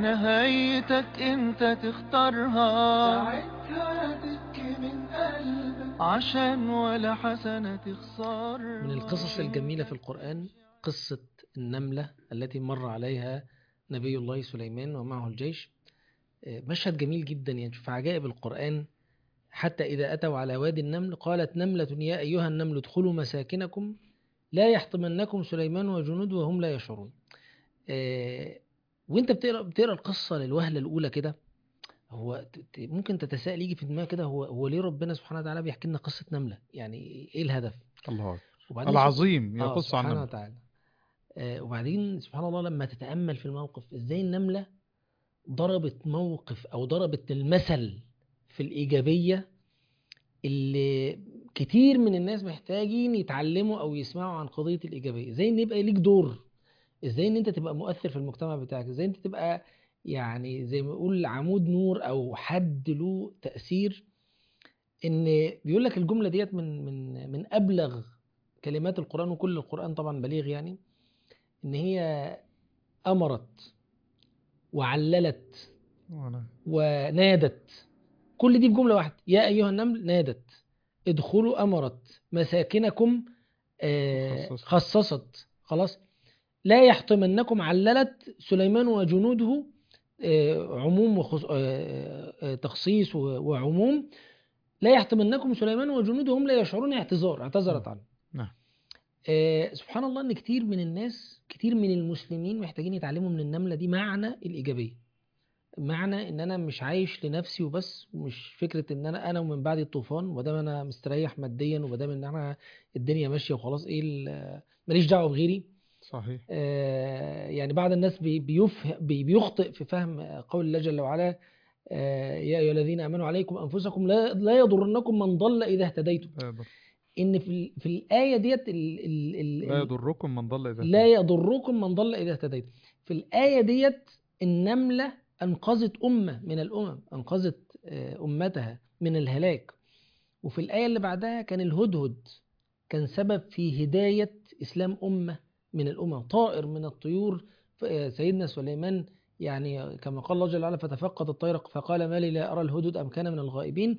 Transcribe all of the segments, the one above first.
نهايتك انت تختارها ساعتها تبكي من قلبك عشان ولا حسنة تخسر من القصص الجميلة في القرآن قصة النملة التي مر عليها نبي الله سليمان ومعه الجيش آه، مشهد جميل جدا يعني شوف عجائب القرآن حتى إذا أتوا على وادي النمل قالت نملة يا أيها النمل ادخلوا مساكنكم لا يحطمنكم سليمان وجنود وهم لا يشعرون آه، وانت بتقرا بتقرا القصه للوهله الاولى كده هو ت- ت- ممكن تتساءل يجي في دماغك كده هو هو ليه ربنا سبحانه وتعالى بيحكي لنا قصه نمله يعني ايه الهدف الله وبعدين العظيم آه، يقص عن سبحانه النمل. وتعالى آه وبعدين سبحان الله لما تتامل في الموقف ازاي النمله ضربت موقف او ضربت المثل في الايجابيه اللي كتير من الناس محتاجين يتعلموا او يسمعوا عن قضيه الايجابيه ازاي ان يبقى ليك دور ازاي ان انت تبقى مؤثر في المجتمع بتاعك ازاي انت تبقى يعني زي ما نقول عمود نور او حد له تاثير ان بيقول لك الجمله ديت من من من ابلغ كلمات القران وكل القران طبعا بليغ يعني ان هي امرت وعللت وأنا- ونادت كل دي في جمله واحده يا ايها النمل نادت ادخلوا امرت مساكنكم آه، خصصت. خصصت خلاص لا يحطمنكم عللت سليمان وجنوده آه، عموم وخص... آه، آه، تخصيص و- وعموم لا يحطمنكم سليمان وجنوده هم لا يشعرون اعتذار اعتذرت عنه نعم. آه، سبحان الله ان كتير من الناس كتير من المسلمين محتاجين يتعلموا من النمله دي معنى الايجابيه معنى ان انا مش عايش لنفسي وبس ومش فكره ان انا انا ومن بعد الطوفان وما انا مستريح ماديا وما ان انا الدنيا ماشيه وخلاص ايه ال- ماليش دعوه بغيري صحيح آه، يعني بعض الناس بي- بيفه بي- بيخطئ في فهم قول الله جل وعلا آه، يا ايها الذين امنوا عليكم انفسكم لا لا يضرنكم من ضل اذا اهتديتم لا يضر ان في ال- في الايه ديت ال ال ال لا يضركم من ضل إذا لا يضركم من ضل اذا اهتديتم في الايه ديت النمله انقذت امه من الامم انقذت آه، امتها من الهلاك وفي الايه اللي بعدها كان الهدهد كان سبب في هدايه اسلام امه من الامم طائر من الطيور ف- آه، سيدنا سليمان يعني كما قال الله جل وعلا فتفقد الطير فقال ما لي لا ارى الهدهد ام كان من الغائبين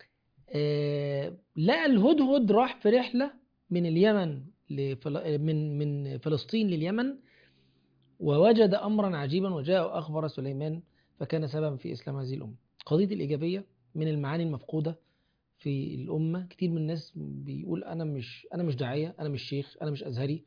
آه، لقى الهدهد راح في رحله من اليمن لفل... من من فلسطين لليمن ووجد امرا عجيبا وجاء اخبر سليمان فكان سببا في اسلام هذه الامه. قضيه الايجابيه من المعاني المفقوده في الامه، كتير من الناس بيقول انا مش انا مش داعيه، انا مش شيخ، انا مش ازهري.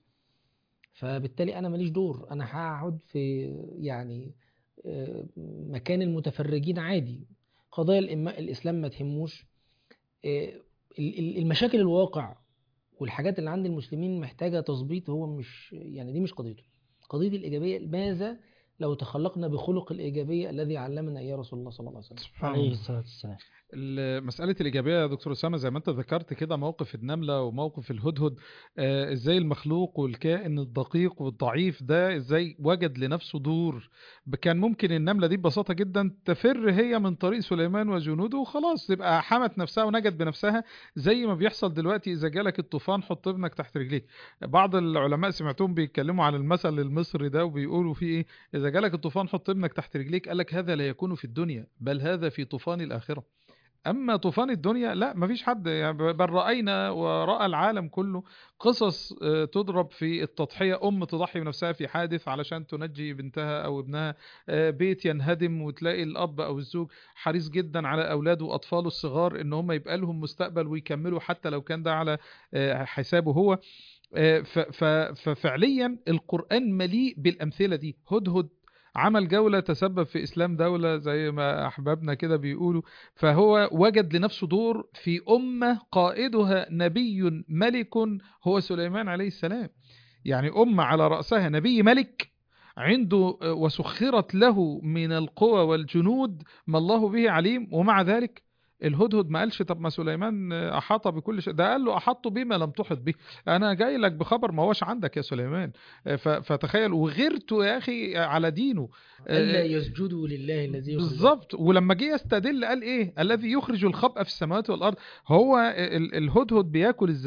فبالتالي انا ماليش دور، انا هقعد في يعني آه، مكان المتفرجين عادي. قضايا الإما- الاسلام ما تهموش. آه، ال- ال- المشاكل الواقع والحاجات اللي عند المسلمين محتاجة تظبيط هو مش يعني دي مش قضيته قضية الإيجابية ماذا لو تخلقنا بخلق الإيجابية الذي علمنا إياه رسول الله صلى الله عليه وسلم سبحان عليه الله الصلاة والسلام ال- مسألة الإيجابية يا دكتور أسامة زي ما أنت ذكرت كده موقف النملة وموقف الهدهد آه إزاي المخلوق والكائن الدقيق والضعيف ده إزاي وجد لنفسه دور ب- كان ممكن النملة دي ببساطة جدا تفر هي من طريق سليمان وجنوده وخلاص تبقى حمت نفسها ونجت بنفسها زي ما بيحصل دلوقتي إذا جالك الطوفان حط ابنك تحت رجليك بعض العلماء سمعتهم بيتكلموا عن المثل المصري ده وبيقولوا فيه إيه إذا جالك الطوفان حط ابنك تحت رجليك قال لك هذا لا يكون في الدنيا بل هذا في طوفان الآخرة اما طوفان الدنيا لا مفيش حد يعني بل راينا وراى العالم كله قصص آه، تضرب في التضحيه ام تضحي بنفسها في حادث علشان تنجي بنتها او ابنها آه، بيت ينهدم وتلاقي الاب او الزوج حريص جدا على اولاده واطفاله الصغار ان هم يبقى لهم مستقبل ويكملوا حتى لو كان ده على آه، حسابه هو آه، ف- ف- ففعليا القران مليء بالامثله دي هدهد عمل جولة تسبب في إسلام دولة زي ما أحبابنا كده بيقولوا فهو وجد لنفسه دور في أمة قائدها نبي ملك هو سليمان عليه السلام يعني أمة على رأسها نبي ملك عنده آه، وسخرت له من القوى والجنود ما الله به عليم ومع ذلك الهدهد ما قالش طب ما سليمان آه، أحاط بكل شيء ده قال له أحط بما لم تحط به أنا جاي لك بخبر ما هوش عندك يا سليمان آه، ف- فتخيل وغيرته يا أخي على دينه آه، ألا يسجدوا لله الذي يخرج بالظبط ولما جه يستدل قال ايه الذي يخرج الخبأ في السماوات والارض هو ال- الهدهد بياكل ازاي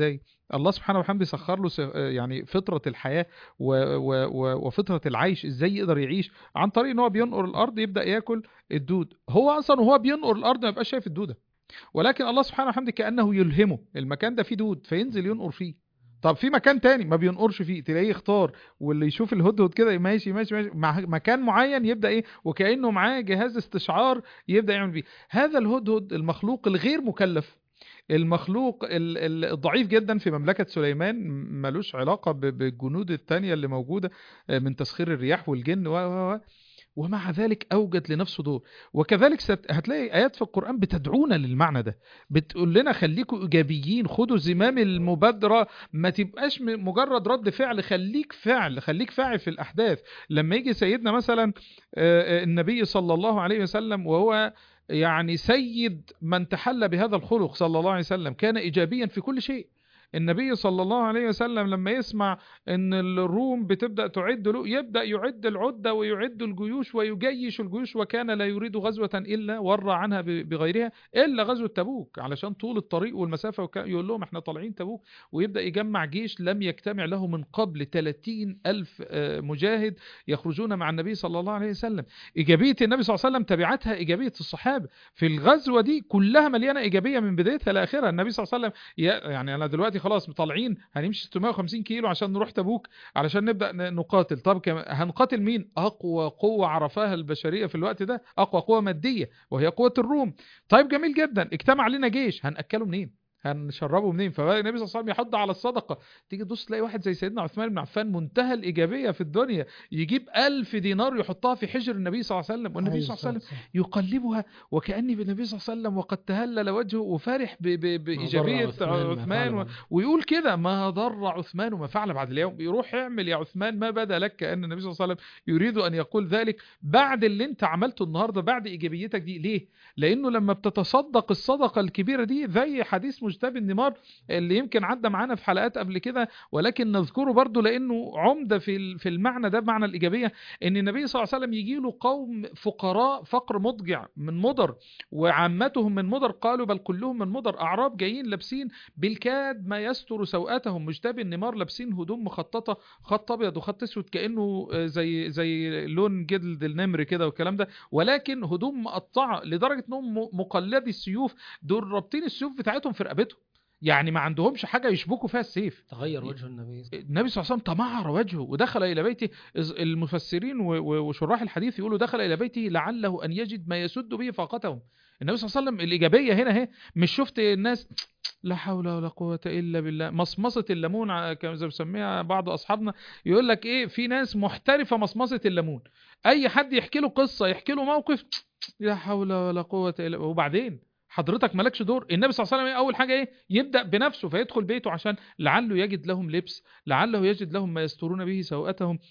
الله سبحانه وبحمده سخر له س- يعني فطرة الحياة و- و- و- وفطرة العيش ازاي يقدر يعيش عن طريق ان هو بينقر الارض يبدأ ياكل الدود هو اصلا وهو بينقر الارض ما يبقاش شايف الدودة ولكن الله سبحانه وبحمده كأنه يلهمه المكان ده فيه دود فينزل ينقر فيه طب في مكان تاني ما بينقرش فيه تلاقيه يختار واللي يشوف الهدهد كده ماشي ماشي ماشي مع مكان معين يبدا ايه وكانه معاه جهاز استشعار يبدا يعمل بيه هذا الهدهد المخلوق الغير مكلف المخلوق ال- ال- الضعيف جدا في مملكة سليمان ملوش علاقة ب- بالجنود التانية اللي موجودة آه، من تسخير الرياح والجن و و و ومع ذلك أوجد لنفسه دور وكذلك ست... هتلاقي آيات في القرآن بتدعونا للمعنى ده بتقول لنا خليكوا إيجابيين خدوا زمام المبادرة ما تبقاش م- مجرد رد فعل خليك فعل خليك فاعل في الأحداث لما يجي سيدنا مثلا آه، آه، النبي صلى الله عليه وسلم وهو يعني سيد من تحلى بهذا الخلق صلى الله عليه وسلم كان إيجابيا في كل شيء النبي صلى الله عليه وسلم لما يسمع ان الروم بتبدأ تعد له يبدأ يعد العدة ويعد الجيوش ويجيش الجيوش وكان لا يريد غزوة إلا ورى عنها ب- بغيرها إلا غزوة تبوك علشان طول الطريق والمسافة وكا- يقول لهم احنا طالعين تبوك ويبدأ يجمع جيش لم يجتمع له من قبل 30 ألف آه، مجاهد يخرجون مع النبي صلى الله عليه وسلم إيجابية النبي صلى الله عليه وسلم تبعتها إيجابية الصحابة في الغزوة دي كلها مليانة إيجابية من بدايتها لآخرها النبي صلى الله عليه وسلم يا- يعني أنا دلوقتي خلاص طالعين هنمشي 650 كيلو عشان نروح تبوك علشان نبدأ ن- نقاتل طب كم- هنقاتل مين أقوى قوة عرفها البشرية في الوقت ده أقوى قوة مادية وهي قوة الروم طيب جميل جدا اجتمع لنا جيش هنأكله منين هنشربه منين فبقى النبي صلى الله عليه وسلم يحض على الصدقة تيجي تبص تلاقي واحد زي سيدنا عثمان بن عفان منتهى الإيجابية في الدنيا يجيب ألف دينار يحطها في حجر النبي صلى الله عليه وسلم والنبي صلى الله عليه وسلم يقلبها وكأني بالنبي صلى الله عليه وسلم وقد تهلل وجهه وفرح ب- ب- بإيجابية عثمان و... ويقول كده ما ضر عثمان ما فعل بعد اليوم يروح اعمل يا عثمان ما بدا لك كأن النبي صلى الله عليه وسلم يريد أن يقول ذلك بعد اللي انت عملته النهاردة بعد إيجابيتك دي ليه لأنه لما بتتصدق الصدقة الكبيرة دي زي حديث مجتبي النمار اللي يمكن عدى معانا في حلقات قبل كده ولكن نذكره برضو لأنه عمدة في ال- في المعنى ده بمعنى الإيجابية ان النبي صلى الله عليه وسلم يجي له قوم فقراء فقر مضجع من مضر وعامتهم من مضر قالوا بل كلهم من مضر اعراب جايين لابسين بالكاد ما يستر سوءاتهم مشتبه النمار لابسين هدوم مخططه خط ابيض وخط اسود كانه آه، زي زي لون جلد النمر كده والكلام ده ولكن هدوم مقطعه لدرجه انهم م- مقلدي السيوف دول رابطين السيوف بتاعتهم في رقبتهم يعني ما عندهمش حاجه يشبكوا فيها السيف تغير وجه النبي النبي صلى الله عليه وسلم تمعر وجهه ودخل إلى بيته إز- المفسرين و- و- وشراح الحديث يقولوا دخل إلى بيته لعله أن يجد ما يسد به فاقتهم النبي صلى الله عليه وسلم الإيجابية هنا اهي مش شفت الناس لا حول ولا قوة إلا بالله مصمصة الليمون ع- كما زي بيسميها بعض أصحابنا يقول لك إيه في ناس محترفة مصمصة الليمون أي حد يحكي له قصة يحكي له موقف لا حول ولا قوة إلا وبعدين حضرتك مالكش دور النبي صلى الله عليه وسلم اول حاجه ايه يبدا بنفسه فيدخل بيته عشان لعله يجد لهم لبس لعله يجد لهم ما يسترون به سوءتهم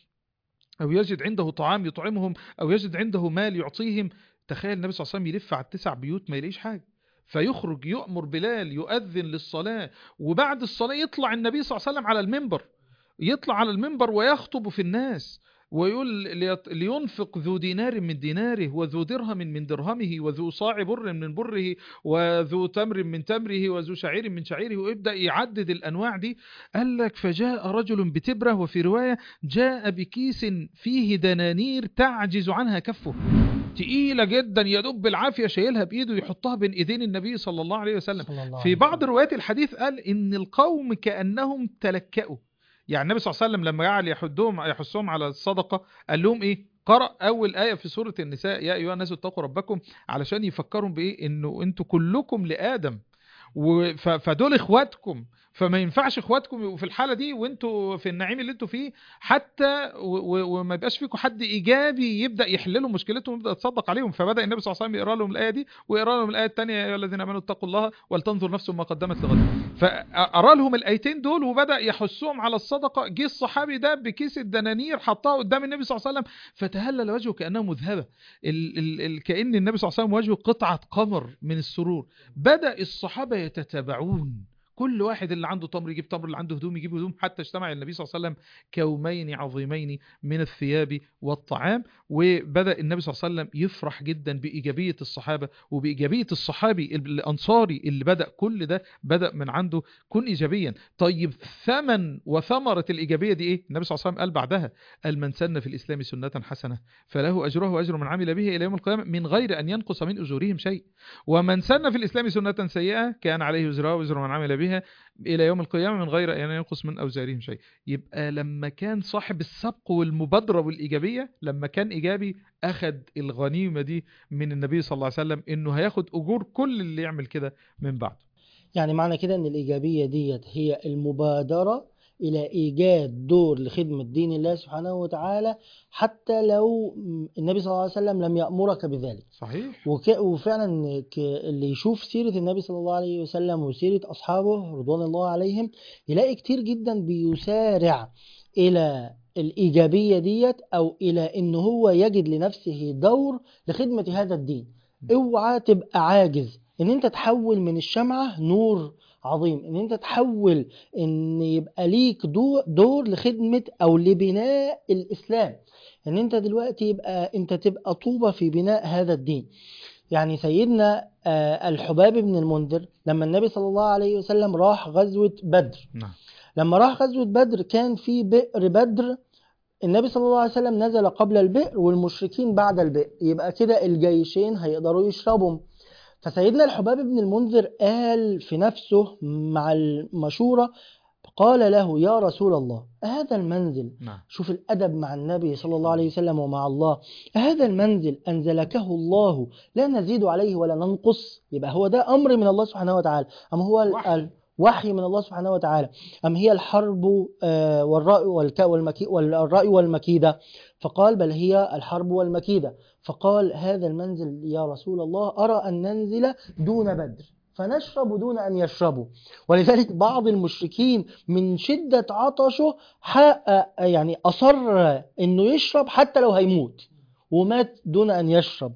أو يجد عنده طعام يطعمهم أو يجد عنده مال يعطيهم تخيل النبي صلى الله عليه وسلم يلف على التسع بيوت ما يلاقيش حاجة فيخرج يؤمر بلال يؤذن للصلاة وبعد الصلاة يطلع النبي صلى الله عليه وسلم على المنبر يطلع على المنبر ويخطب في الناس ويقول ليط- لينفق ذو دينار من ديناره وذو درهم من درهمه وذو صاع بر من بره وذو تمر من تمره وذو شعير من شعيره ويبدأ يعدد الأنواع دي قال لك فجاء رجل بتبرة وفي رواية جاء بكيس فيه دنانير تعجز عنها كفه تقيلة جدا يدب بالعافية شايلها بإيده يحطها بين إيدين النبي صلى الله عليه وسلم صلى الله في عليه بعض وسلم. روايات الحديث قال إن القوم كأنهم تلكأوا يعني النبي صلى الله عليه وسلم لما جعل يحدهم يحثهم على الصدقة قال لهم إيه قرأ أول آية في سورة النساء يا أيها الناس اتقوا ربكم علشان يفكروا بإيه إنه أنتوا كلكم لآدم و- ف- فدول إخواتكم فما ينفعش اخواتكم يبقوا في الحاله دي وانتوا في النعيم اللي انتوا فيه حتى و- و- وما يبقاش فيكم حد ايجابي يبدا يحل لهم مشكلتهم ويبدا يتصدق عليهم فبدا النبي صلى الله عليه وسلم يقرا لهم الايه دي ويقرا لهم الايه الثانيه يا ايها الذين امنوا اتقوا الله ولتنظر نفس ما قدمت لغد فقرا لهم الايتين دول وبدا يحثهم على الصدقه جه الصحابي ده بكيس الدنانير حطها قدام النبي صلى الله عليه وسلم فتهلل وجهه كانه مذهبه ال ال ال كان النبي صلى الله عليه وسلم وجهه قطعه قمر من السرور بدا الصحابه يتتابعون كل واحد اللي عنده تمر يجيب تمر اللي عنده هدوم يجيب هدوم حتى اجتمع النبي صلى الله عليه وسلم كومين عظيمين من الثياب والطعام وبدأ النبي صلى الله عليه وسلم يفرح جدا بإيجابية الصحابة وبإيجابية الصحابي الأنصاري اللي بدأ كل ده بدأ من عنده كن إيجابيا طيب ثمن وثمرة الإيجابية دي إيه النبي صلى الله عليه وسلم قال بعدها قال من سن في الإسلام سنة حسنة فله أجره وأجر من عمل به إلى يوم القيامة من غير أن ينقص من أجورهم شيء ومن سن في الإسلام سنة سيئة كان عليه وزرها وزر من عمل بها إلى يوم القيامة من غير أن ينقص من أوزارهم شيء يبقى لما كان صاحب السبق والمبادرة والإيجابية لما كان إيجابي أخذ الغنيمة دي من النبي صلى الله عليه وسلم إنه هياخد أجور كل اللي يعمل كده من بعده يعني معنى كده ان الايجابيه ديت هي المبادره الى ايجاد دور لخدمه دين الله سبحانه وتعالى حتى لو النبي صلى الله عليه وسلم لم يامرك بذلك صحيح وك... وفعلا ك... اللي يشوف سيره النبي صلى الله عليه وسلم وسيره اصحابه رضوان الله عليهم يلاقي كتير جدا بيسارع الى الايجابيه ديت او الى ان هو يجد لنفسه دور لخدمه هذا الدين اوعى تبقى عاجز ان انت تحول من الشمعة نور عظيم ان انت تحول ان يبقى ليك دور, دور لخدمة او لبناء الاسلام ان انت دلوقتي يبقى انت تبقى طوبة في بناء هذا الدين يعني سيدنا آه، الحباب بن المنذر لما النبي صلى الله عليه وسلم راح غزوة بدر نعم لما راح غزوة بدر كان في بئر بدر النبي صلى الله عليه وسلم نزل قبل البئر والمشركين بعد البئر يبقى كده الجيشين هيقدروا يشربوا فسيدنا الحباب بن المنذر قال في نفسه مع المشورة قال له يا رسول الله هذا المنزل نعم شوف الأدب مع النبي صلى الله عليه وسلم ومع الله هذا المنزل أنزلكه الله لا نزيد عليه ولا ننقص يبقى هو ده أمر من الله سبحانه وتعالى أم هو ال- وحي. ال- وحي من الله سبحانه وتعالى أم هي الحرب آه، والرأي والك- والمكي والرأي والمكيدة فقال بل هي الحرب والمكيدة فقال هذا المنزل يا رسول الله أرى أن ننزل دون بدر فنشرب دون أن يشربوا ولذلك بعض المشركين من شدة عطشه حق يعني أصر أنه يشرب حتى لو هيموت ومات دون أن يشرب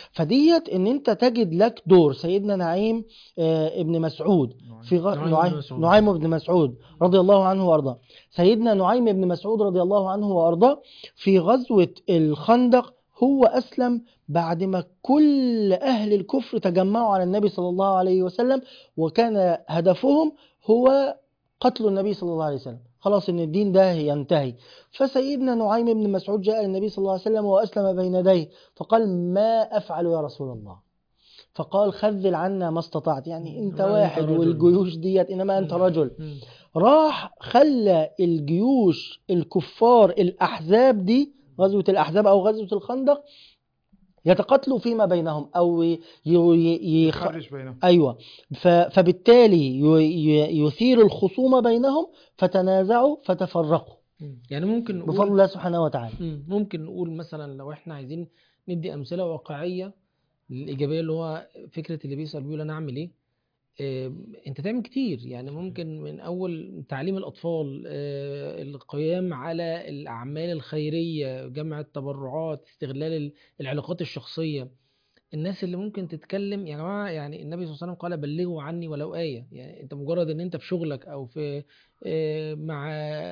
فديت ان انت تجد لك دور سيدنا نعيم آه، ابن مسعود في غ... نعيم بن نعيم, مسعود. نعيم بن مسعود رضي الله عنه وارضاه سيدنا نعيم بن مسعود رضي الله عنه وارضاه في غزوة الخندق هو أسلم بعد ما كل أهل الكفر تجمعوا على النبي صلى الله عليه وسلم وكان هدفهم هو قتل النبي صلى الله عليه وسلم خلاص ان الدين ده ينتهي فسيدنا نعيم بن مسعود جاء للنبي صلى الله عليه وسلم وأسلم بين يديه فقال ما أفعل يا رسول الله فقال خذل عنا ما استطعت يعني انت إنما أنت واحد رجل. والجيوش ديت انما انت رجل مم. راح خلى الجيوش الكفار الأحزاب دي غزوة الأحزاب أو غزوة الخندق يتقاتلوا فيما بينهم أو ي... ي... يخ... يخرج بينهم أيوة ف... فبالتالي ي... ي... يثير الخصومة بينهم فتنازعوا فتفرقوا مم. يعني ممكن نقول بفضل الله سبحانه وتعالى مم. ممكن نقول مثلا لو احنا عايزين ندي امثله واقعيه للايجابيه اللي هو فكره اللي بيسال بيقول انا اعمل ايه آه، انت تعمل كتير يعني ممكن من اول تعليم الاطفال آه، القيام على الاعمال الخيريه جمع التبرعات استغلال ال- العلاقات الشخصيه الناس اللي ممكن تتكلم يا جماعه يعني النبي صلى الله عليه وسلم قال بلغوا عني ولو ايه يعني انت مجرد ان انت في شغلك او في آه، مع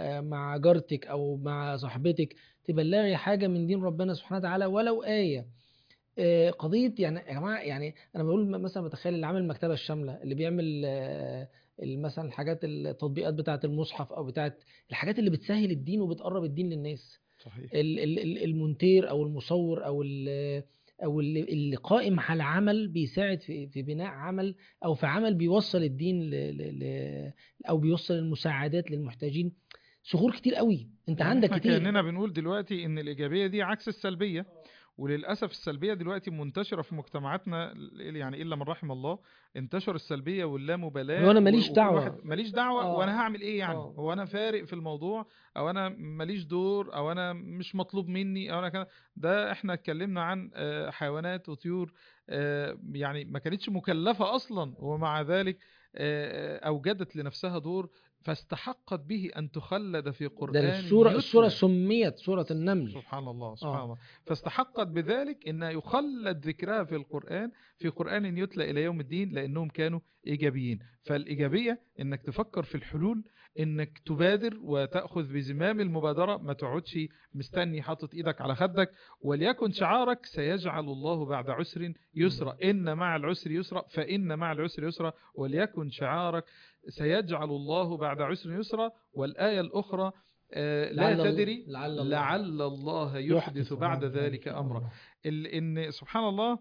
مع جارتك او مع صاحبتك تبلغي حاجه من دين ربنا سبحانه وتعالى ولو ايه آه، قضيه يعني يا جماعه يعني انا بقول م- مثلا بتخيل اللي عامل المكتبه الشامله اللي بيعمل آه، ال- مثلا الحاجات التطبيقات بتاعه المصحف او بتاعه الحاجات اللي بتسهل الدين وبتقرب الدين للناس صحيح ال- ال- ال- المونتير او المصور او ال- او اللي اللي قائم على عمل بيساعد في في بناء عمل او في عمل بيوصل الدين ل ل ل او بيوصل المساعدات للمحتاجين صخور كتير قوي انت يعني عندك احنا كتير كأننا بنقول دلوقتي ان الايجابيه دي عكس السلبيه وللاسف السلبيه دلوقتي منتشره في مجتمعاتنا يعني الا من رحم الله انتشر السلبيه واللامبالاه هو أنا ماليش وكل دعوة. واحد ماليش دعوه آه. وانا هعمل ايه يعني آه. هو انا فارق في الموضوع او انا ماليش دور او انا مش مطلوب مني او انا كده ده احنا اتكلمنا عن آه، حيوانات وطيور آه، يعني ما كانتش مكلفه اصلا ومع ذلك آه، اوجدت لنفسها دور فاستحقت به أن تخلد في قرآن ده السورة يتلى. السورة سميت سورة النمل سبحان الله سبحان آه. الله فاستحقت بذلك أن يخلد ذكرها في القرآن في قرآن يتلى إلى يوم الدين لأنهم كانوا إيجابيين فالإيجابية أنك تفكر في الحلول أنك تبادر وتأخذ بزمام المبادرة ما تقعدش مستني حاطط إيدك على خدك وليكن شعارك سيجعل الله بعد عسر يسرا إن مع العسر يسرا فإن مع العسر يسرا وليكن شعارك سيجعل الله بعد عسر يسرا والآية الأخرى آه، لا لعل- تدري لعل الله لعل الله يحدث بعد ذلك أمرا ال- ان سبحان الله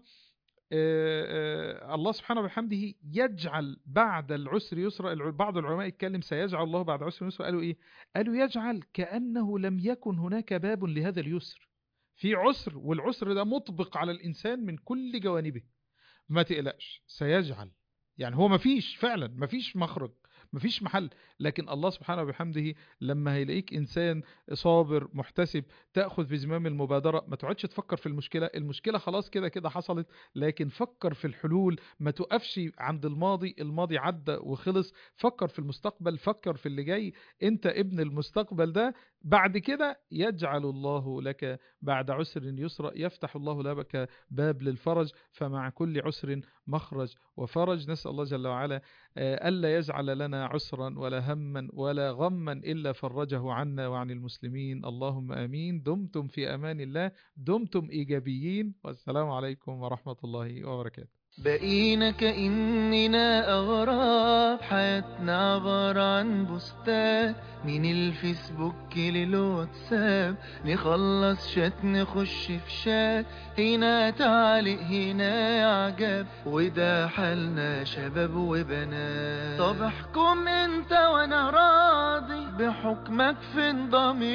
آه، آه، الله سبحانه وبحمده يجعل بعد العسر يسرا الع- بعض العلماء يتكلم سيجعل الله بعد عسر يسرا قالوا ايه قالوا يجعل كأنه لم يكن هناك باب لهذا اليسر في عسر والعسر ده مطبق على الإنسان من كل جوانبه ما تقلقش سيجعل يعني هو مفيش فعلا مفيش مخرج مفيش محل لكن الله سبحانه وبحمده لما هيلاقيك إنسان صابر محتسب تأخذ بزمام المبادرة ما تقعدش تفكر في المشكلة المشكلة خلاص كده كده حصلت لكن فكر في الحلول ما تقفش عند الماضي الماضي عدى وخلص فكر في المستقبل فكر في اللي جاي انت ابن المستقبل ده بعد كده يجعل الله لك بعد عسر يسرا يفتح الله لك باب للفرج فمع كل عسر مخرج وفرج نسأل الله جل وعلا آه، ألا يجعل لنا عسرا ولا هما ولا غما إلا فرجه عنا وعن المسلمين اللهم آمين دمتم في أمان الله دمتم إيجابيين والسلام عليكم ورحمة الله وبركاته بقينا كأننا أغراب حياتنا عبارة عن بوستات من الفيسبوك للواتساب نخلص شات نخش في شات هنا تعليق هنا إعجاب وده حالنا شباب وبنات طب احكم انت وانا راضي بحكمك فين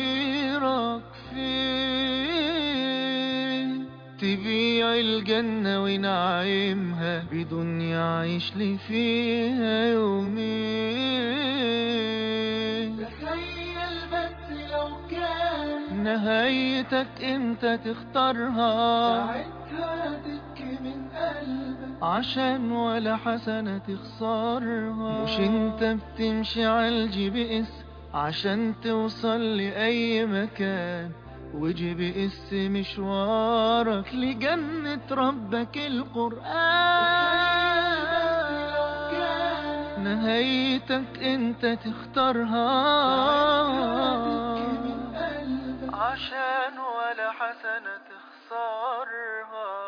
ضميرك فين تبيع الجنة ونعيمها بدنيا عيش لي فيها يومين تخيل بس لو كان نهايتك انت تختارها ساعتها تبكي من قلبك عشان ولا حسنة تخسرها مش انت بتمشي على الجي بي اس عشان توصل لأي مكان وجي بي اس مشوارك لجنة ربك القرآن نهايتك انت تختارها تبكي من قلبك عشان ولا حسنة تخسرها